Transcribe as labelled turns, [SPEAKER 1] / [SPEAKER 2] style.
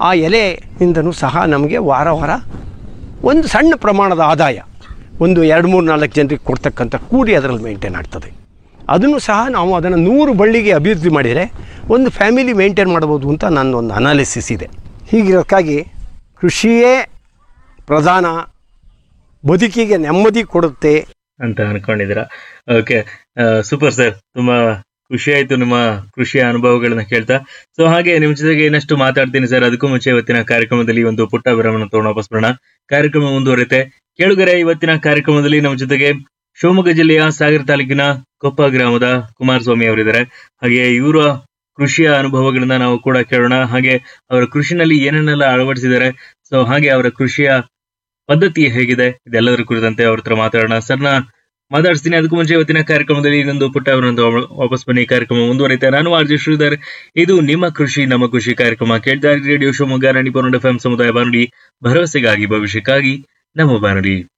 [SPEAKER 1] ಆ ಎಲೆಯಿಂದನೂ ಸಹ ನಮಗೆ ವಾರ ವಾರ ಒಂದು ಸಣ್ಣ ಪ್ರಮಾಣದ ಆದಾಯ ಒಂದು ಎರಡು ಮೂರು ನಾಲ್ಕು ಜನರಿಗೆ ಕೊಡ್ತಕ್ಕಂಥ ಕೂಡಿ ಅದರಲ್ಲಿ ಮೇಂಟೈನ್ ಆಗ್ತದೆ ಅದನ್ನು ಸಹ ನಾವು ಅದನ್ನು ನೂರು ಬಳ್ಳಿಗೆ ಅಭಿವೃದ್ಧಿ ಮಾಡಿದರೆ ಒಂದು ಫ್ಯಾಮಿಲಿ ಮೇಂಟೈನ್ ಮಾಡ್ಬೋದು ಅಂತ ನನ್ನ ಒಂದು ಅನಾಲಿಸಿಸ್ ಇದೆ ಹೀಗಿರೋಕ್ಕಾಗಿ ಕೃಷಿಯೇ ಪ್ರಧಾನ ಬದುಕಿಗೆ ನೆಮ್ಮದಿ ಕೊಡುತ್ತೆ
[SPEAKER 2] ಅಂತ ಅನ್ಕೊಂಡಿದ್ದೀರಾ ಓಕೆ ಸೂಪರ್ ಸರ್ ತುಂಬಾ ಖುಷಿ ಆಯ್ತು ನಿಮ್ಮ ಕೃಷಿಯ ಅನುಭವಗಳನ್ನ ಕೇಳ್ತಾ ಸೊ ಹಾಗೆ ನಿಮ್ ಜೊತೆಗೆ ಇನ್ನಷ್ಟು ಮಾತಾಡ್ತೀನಿ ಸರ್ ಅದಕ್ಕೂ ಮುಂಚೆ ಇವತ್ತಿನ ಕಾರ್ಯಕ್ರಮದಲ್ಲಿ ಒಂದು ಪುಟ್ಟ ವಿರಾಮನ ತಗೊಂಡು ವಾಪಸ್ ಬರೋಣ ಕಾರ್ಯಕ್ರಮ ಮುಂದುವರಿತೆ ಕೇಳುಗರೆ ಇವತ್ತಿನ ಕಾರ್ಯಕ್ರಮದಲ್ಲಿ ನಮ್ಮ ಜೊತೆಗೆ ಶಿವಮೊಗ್ಗ ಜಿಲ್ಲೆಯ ಸಾಗರ ತಾಲೂಕಿನ ಕೊಪ್ಪ ಗ್ರಾಮದ ಕುಮಾರಸ್ವಾಮಿ ಅವರಿದ್ದಾರೆ ಹಾಗೆ ಇವರ ಕೃಷಿಯ ಅನುಭವಗಳನ್ನ ನಾವು ಕೂಡ ಕೇಳೋಣ ಹಾಗೆ ಅವರ ಕೃಷಿನಲ್ಲಿ ಏನೇನೆಲ್ಲ ಅಳವಡಿಸಿದ್ದಾರೆ ಸೊ ಹಾಗೆ ಅವರ ಕೃಷಿಯ ಪದ್ಧತಿ ಹೇಗಿದೆ ಇದೆಲ್ಲದರ ಕುರಿತಂತೆ ಅವ್ರ ಹತ್ರ ಮಾತಾಡೋಣ ಸರ್ನ ಮಾತಾಡಿಸ್ತೀನಿ ಅದಕ್ಕೂ ಮುಂಚೆ ಇವತ್ತಿನ ಕಾರ್ಯಕ್ರಮದಲ್ಲಿ ಇನ್ನೊಂದು ಪುಟ್ಟ ಅವರನ್ನು ವಾಪಸ್ ಬನ್ನಿ ಕಾರ್ಯಕ್ರಮ ಮುಂದುವರಿತೆ ನಾನು ಆರ್ಜಿ ಶ್ರೀಧರ್ ಇದು ನಿಮ್ಮ ಕೃಷಿ ನಮ್ಮ ಕೃಷಿ ಕಾರ್ಯಕ್ರಮ ಕೇಳ್ತಾ ರೇಡಿಯೋ ಶಿವಮೊಗ್ಗ ನಾಡಿ ಎಫ್ ಎಂ ಸಮುದಾಯ ಬಾನುಡಿ ಭರವಸೆಗಾಗಿ ಭವಿಷ್ಯಕ್ಕಾಗಿ ನಮ್ಮ ಬಾನುಡಿ